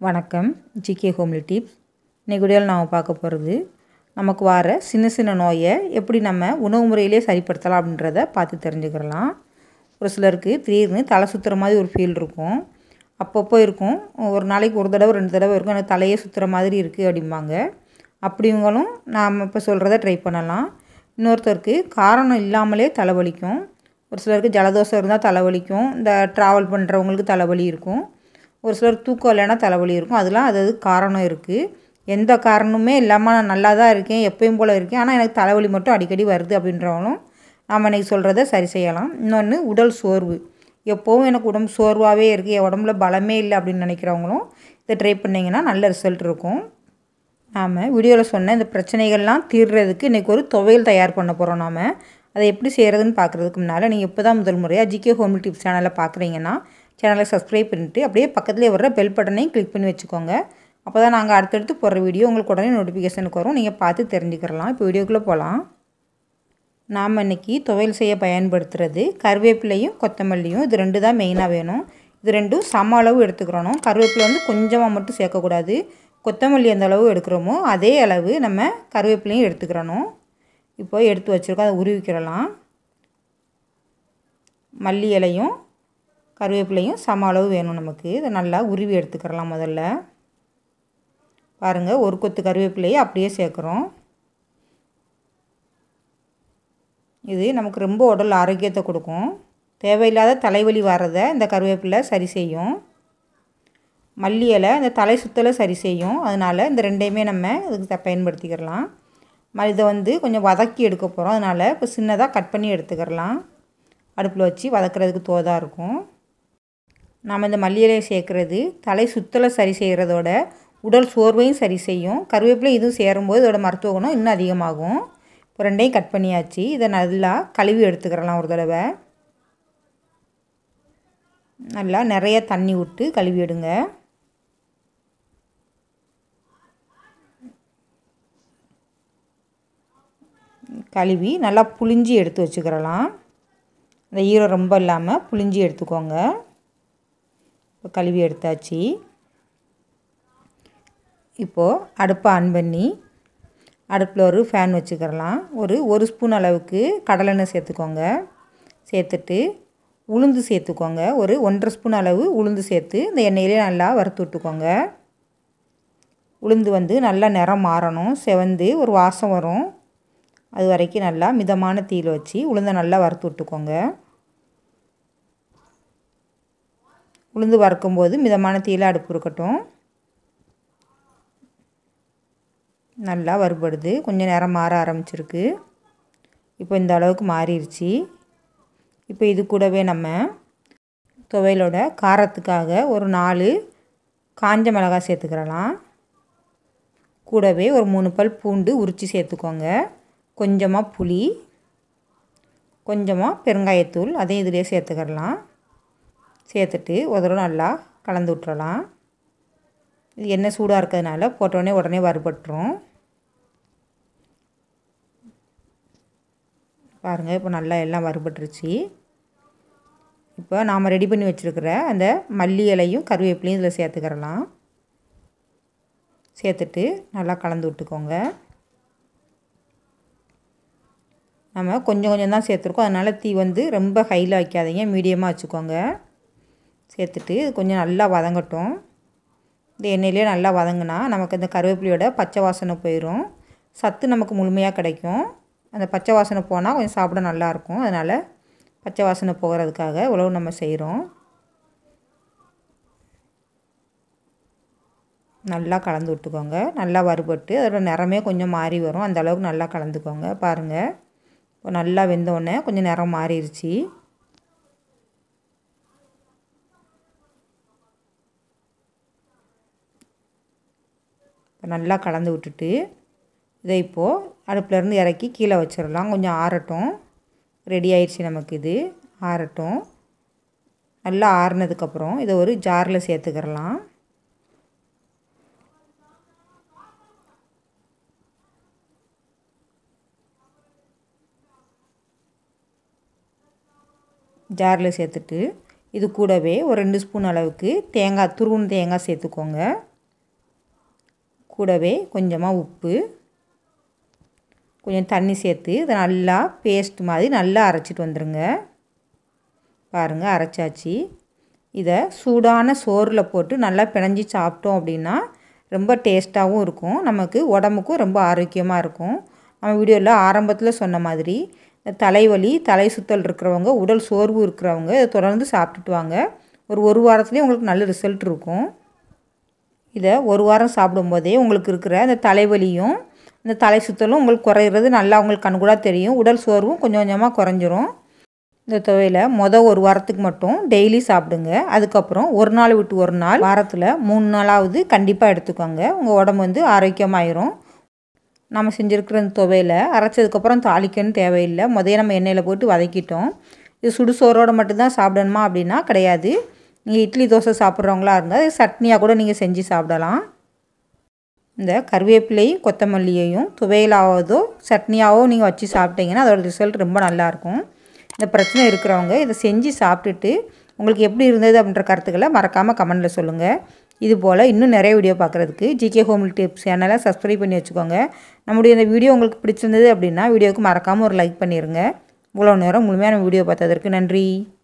வணக்கம் GK homely tips இன்றைக்கு வீடியோவில் நாம் பார்க்க போகிறது நமக்கு வர சின்ன சின்ன நோயை எப்படி நம்ம உணவு முறையிலே சரிப்படுத்தலாம் அப்படின்றத பார்த்து தெரிஞ்சுக்கிறலாம் ஒரு சிலருக்கு திடீர்னு தலை சுற்றுற மாதிரி ஒரு ஃபீல் இருக்கும் அப்பப்போ இருக்கும் ஒரு நாளைக்கு ஒரு தடவை ரெண்டு தடவை இருக்கும் எனக்கு தலையே சுற்றுற மாதிரி இருக்குது அப்படிம்பாங்க அப்படிங்களும் நாம் இப்போ சொல்கிறத ட்ரை பண்ணலாம் இன்னொருத்தருக்கு காரணம் இல்லாமலே தலைவலிக்கும் ஒரு சிலருக்கு ஜலதோஷம் இருந்தால் தலைவலிக்கும் இந்த ட்ராவல் பண்ணுறவங்களுக்கு தலைவலி இருக்கும் ஒரு சிலருக்கு தூக்கம் இல்லைன்னா தலைவலி இருக்கும் அதெல்லாம் அது அது காரணம் இருக்குது எந்த காரணமுமே இல்லாமல் நான் நல்லா தான் இருக்கேன் எப்பயும் போல் இருக்கேன் ஆனால் எனக்கு தலைவலி மட்டும் அடிக்கடி வருது அப்படின்றவங்களும் நாம் இன்றைக்கி சொல்கிறத சரி செய்யலாம் இன்னொன்று உடல் சோர்வு எப்போவும் எனக்கு உடம்பு சோர்வாகவே இருக்குது என் உடம்புல பலமே இல்லை அப்படின்னு நினைக்கிறவங்களும் இதை ட்ரை பண்ணிங்கன்னா நல்ல ரிசல்ட் இருக்கும் நாம் வீடியோவில் சொன்ன இந்த பிரச்சனைகள்லாம் தீர்றதுக்கு இன்றைக்கி ஒரு துவையல் தயார் பண்ண போகிறோம் நாம் அதை எப்படி செய்கிறதுன்னு பார்க்குறதுக்கு முன்னால் நீங்கள் இப்போ தான் முதல் முறையாக ஜிகே ஹோம் டிப்ஸ் சேனலை பார்க்குறீங்கன்னா சேனலை சப்ஸ்கிரைப் பண்ணிவிட்டு அப்படியே பக்கத்துலேயே வர்ற பெல் பட்டனையும் கிளிக் பண்ணி வச்சுக்கோங்க அப்போ தான் நாங்கள் அடுத்தடுத்து போடுற வீடியோ உங்களுக்கு உடனே நோட்டிஃபிகேஷனுக்கு வரும் நீங்கள் பார்த்து தெரிஞ்சுக்கிறலாம் இப்போ வீடியோக்குள்ளே போகலாம் நாம் இன்றைக்கி துவையல் செய்ய பயன்படுத்துகிறது கருவேப்பிலையும் கொத்தமல்லியும் இது ரெண்டு தான் மெயினாக வேணும் இது ரெண்டும் சம அளவு எடுத்துக்கிறணும் கருவேப்பிலை வந்து கொஞ்சமாக மட்டும் சேர்க்கக்கூடாது கொத்தமல்லி எந்த அளவு எடுக்கிறோமோ அதே அளவு நம்ம கருவேப்பிலையும் எடுத்துக்கிறணும் இப்போ எடுத்து வச்சுருக்கோம் அதை உருவிக்கிறலாம் மல்லி இலையும் கருவேப்பிலையும் சம அளவு வேணும் நமக்கு இதை நல்லா உருவி எடுத்துக்கிறலாம் முதல்ல பாருங்கள் ஒரு கொத்து கருவேப்பிலையை அப்படியே சேர்க்குறோம் இது நமக்கு ரொம்ப உடல் ஆரோக்கியத்தை கொடுக்கும் தேவையில்லாத தலைவலி வர்றதை இந்த கருவேப்பிலை சரி செய்யும் மல்லி இலை இந்த தலை சுத்தலை சரி செய்யும் அதனால் இந்த ரெண்டையுமே நம்ம இதுக்கு பயன்படுத்திக்கிறலாம் இதை வந்து கொஞ்சம் வதக்கி எடுக்க போகிறோம் அதனால் இப்போ சின்னதாக கட் பண்ணி எடுத்துக்கிறலாம் அடுப்பில் வச்சு வதக்கிறதுக்கு தோதாக இருக்கும் நாம் இந்த மல்லி இலையை சேர்க்குறது தலை சுத்தலை சரி செய்கிறதோட உடல் சோர்வையும் சரி செய்யும் கருவேப்பிலை இதுவும் சேரும்போது இதோட மருத்துவ குணம் இன்னும் அதிகமாகும் இப்போ ரெண்டையும் கட் பண்ணியாச்சு இதை நல்லா கழுவி எடுத்துக்கிறலாம் ஒரு தடவை நல்லா நிறைய தண்ணி விட்டு கழுவி எடுங்க கழுவி நல்லா புளிஞ்சி எடுத்து வச்சுக்கிறலாம் இந்த ஈரம் ரொம்ப இல்லாமல் புளிஞ்சி எடுத்துக்கோங்க இப்போ கழுவி எடுத்தாச்சு இப்போது அடுப்பை ஆன் பண்ணி அடுப்பில் ஒரு ஃபேன் வச்சுக்கிறலாம் ஒரு ஒரு ஸ்பூன் அளவுக்கு கடலெண்ணெய் சேர்த்துக்கோங்க சேர்த்துட்டு உளுந்து சேர்த்துக்கோங்க ஒரு ஒன்றரை ஸ்பூன் அளவு உளுந்து சேர்த்து இந்த எண்ணெயிலே நல்லா வறுத்து விட்டுக்கோங்க உளுந்து வந்து நல்லா நிறம் மாறணும் செவந்து ஒரு வாசம் வரும் அது வரைக்கும் நல்லா மிதமான தீயில் வச்சு உளுந்தை நல்லா வறுத்து விட்டுக்கோங்க உளுந்து வறுக்கும்போது மிதமான தீயில் அடுப்பு இருக்கட்டும் நல்லா வறுபடுது கொஞ்சம் நேரம் மாற ஆரம்பிச்சிருக்கு இப்போ இந்த அளவுக்கு மாறிடுச்சு இப்போ இது கூடவே நம்ம துவையலோட காரத்துக்காக ஒரு நாலு காஞ்ச மிளகாய் சேர்த்துக்கிறலாம் கூடவே ஒரு மூணு பல் பூண்டு உரித்து சேர்த்துக்கோங்க கொஞ்சமாக புளி கொஞ்சமாக பெருங்காயத்தூள் அதையும் இதிலே சேர்த்துக்கிடலாம் சேர்த்துட்டு ஒரு தடவை நல்லா கலந்து விட்டுறலாம் இது எண்ணெய் சூடாக இருக்கிறதுனால போட்டோடனே உடனே வறுபட்டுரும் பாருங்கள் இப்போ நல்லா எல்லாம் வறுபட்டுருச்சு இப்போ நாம் ரெடி பண்ணி வச்சுருக்கிற அந்த மல்லி இலையும் கருவேப்பிலையும் இதில் சேர்த்துக்கிறலாம் சேர்த்துட்டு நல்லா கலந்து விட்டுக்கோங்க நம்ம கொஞ்சம் கொஞ்சம் தான் சேர்த்துருக்கோம் அதனால் தீ வந்து ரொம்ப ஹையில் வைக்காதீங்க மீடியமாக வச்சுக்கோங்க சேர்த்துட்டு கொஞ்சம் நல்லா வதங்கட்டும் இந்த எண்ணெயிலே நல்லா வதங்கினா நமக்கு இந்த கருவேப்பிலையோட பச்சை வாசனை போயிடும் சத்து நமக்கு முழுமையாக கிடைக்கும் அந்த பச்சை வாசனை போனால் கொஞ்சம் சாப்பிட நல்லாயிருக்கும் அதனால் பச்சை வாசனை போகிறதுக்காக உழவு நம்ம செய்கிறோம் நல்லா கலந்து விட்டுக்கோங்க நல்லா வறுபட்டு அதோட நிறமே கொஞ்சம் மாறி வரும் அந்த அளவுக்கு நல்லா கலந்துக்கோங்க பாருங்கள் இப்போ நல்லா வெந்தோடனே கொஞ்சம் நிறம் மாறிடுச்சு இப்போ நல்லா கலந்து விட்டுட்டு இதை இப்போது அடுப்புலேருந்து இறக்கி கீழே வச்சிடலாம் கொஞ்சம் ஆறட்டும் ரெடி ஆயிடுச்சு நமக்கு இது ஆறட்டும் நல்லா ஆறுனதுக்கப்புறம் இதை ஒரு ஜாரில் சேர்த்துக்கிறலாம் ஜாரில் சேர்த்துட்டு இது கூடவே ஒரு ரெண்டு ஸ்பூன் அளவுக்கு தேங்காய் துருவன் தேங்காய் சேர்த்துக்கோங்க கூடவே கொஞ்சமாக உப்பு கொஞ்சம் தண்ணி சேர்த்து இதை நல்லா பேஸ்ட் மாதிரி நல்லா அரைச்சிட்டு வந்துடுங்க பாருங்கள் அரைச்சாச்சு இதை சூடான சோறில் போட்டு நல்லா பிணைஞ்சி சாப்பிட்டோம் அப்படின்னா ரொம்ப டேஸ்ட்டாகவும் இருக்கும் நமக்கு உடம்புக்கும் ரொம்ப ஆரோக்கியமாக இருக்கும் நம்ம வீடியோவில் ஆரம்பத்தில் சொன்ன மாதிரி இந்த தலைவலி தலை சுத்தல் இருக்கிறவங்க உடல் சோர்வு இருக்கிறவங்க இதை தொடர்ந்து சாப்பிட்டுட்டு வாங்க ஒரு ஒரு வாரத்துலேயே உங்களுக்கு நல்ல ரிசல்ட் இருக்கும் இதை ஒரு வாரம் சாப்பிடும்போதே உங்களுக்கு இருக்கிற அந்த தலைவலியும் இந்த தலை சுத்தலும் உங்களுக்கு குறையிறது நல்லா உங்களுக்கு கண்கூடாக தெரியும் உடல் சோர்வும் கொஞ்சம் கொஞ்சமாக குறைஞ்சிரும் இந்த துவையில் மொதல் ஒரு வாரத்துக்கு மட்டும் டெய்லி சாப்பிடுங்க அதுக்கப்புறம் ஒரு நாள் விட்டு ஒரு நாள் வாரத்தில் மூணு நாளாவது கண்டிப்பாக எடுத்துக்கோங்க உங்கள் உடம்பு வந்து ஆரோக்கியமாயிரும் நம்ம செஞ்சுருக்கிற இந்த துவையில் அரைச்சதுக்கப்புறம் தாளிக்கன்னு தேவையில்லை முதல்ல நம்ம எண்ணெயில் போட்டு வதக்கிட்டோம் இது சுடுசோரோடு மட்டும்தான் சாப்பிடணுமா அப்படின்னா கிடையாது நீங்கள் இட்லி தோசை சாப்பிட்றவங்களா இருந்தால் இது சட்னியாக கூட நீங்கள் செஞ்சு சாப்பிடலாம் இந்த கருவேப்பிலை கொத்தமல்லியையும் துவையலாவதோ சட்னியாவோ நீங்கள் வச்சு சாப்பிட்டீங்கன்னா அதோட ரிசல்ட் ரொம்ப நல்லாயிருக்கும் இந்த பிரச்சனை இருக்கிறவங்க இதை செஞ்சு சாப்பிட்டுட்டு உங்களுக்கு எப்படி இருந்தது அப்படின்ற கருத்துக்களை மறக்காமல் கமெண்டில் சொல்லுங்கள் இது போல் இன்னும் நிறைய வீடியோ பார்க்குறதுக்கு ஜிகே ஹோம் டிப்ஸ் சேனலை சப்ஸ்கிரைப் பண்ணி வச்சுக்கோங்க நம்முடைய இந்த வீடியோ உங்களுக்கு பிடிச்சிருந்தது அப்படின்னா வீடியோவுக்கு மறக்காமல் ஒரு லைக் பண்ணிடுங்க இவ்வளோ நேரம் முழுமையான வீடியோ பார்த்ததற்கு நன்றி